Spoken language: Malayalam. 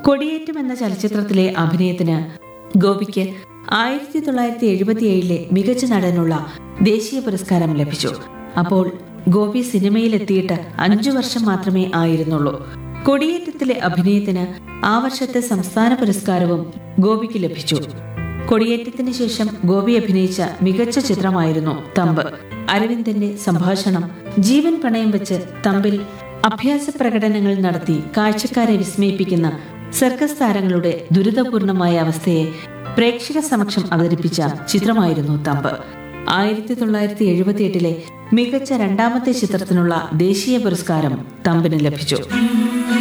കൊടിയേറ്റം എന്ന ചലച്ചിത്രത്തിലെ അഭിനയത്തിന് ഗോപിക്ക് ആയിരത്തി തൊള്ളായിരത്തി എഴുപത്തിയേഴിലെ മികച്ച നടനുള്ള ദേശീയ പുരസ്കാരം ലഭിച്ചു അപ്പോൾ ഗോപി സിനിമയിലെത്തിയിട്ട് അഞ്ചു വർഷം മാത്രമേ ആയിരുന്നുള്ളൂ കൊടിയേറ്റത്തിലെ അഭിനയത്തിന് ആ വർഷത്തെ സംസ്ഥാന പുരസ്കാരവും ഗോപിക്ക് ലഭിച്ചു കൊടിയേറ്റത്തിന് ശേഷം ഗോപി അഭിനയിച്ച മികച്ച ചിത്രമായിരുന്നു തമ്പ് അരവിന്ദന്റെ സംഭാഷണം ജീവൻ പണയം വെച്ച് തമ്പിൽ അഭ്യാസ പ്രകടനങ്ങൾ നടത്തി കാഴ്ചക്കാരെ വിസ്മയിപ്പിക്കുന്ന സർക്കസ് താരങ്ങളുടെ ദുരിതപൂർണമായ അവസ്ഥയെ പ്രേക്ഷക സമക്ഷം അവതരിപ്പിച്ച ചിത്രമായിരുന്നു തമ്പ് ആയിരത്തി തൊള്ളായിരത്തി എഴുപത്തിയെട്ടിലെ മികച്ച രണ്ടാമത്തെ ചിത്രത്തിനുള്ള ദേശീയ പുരസ്കാരം തമ്പിന് ലഭിച്ചു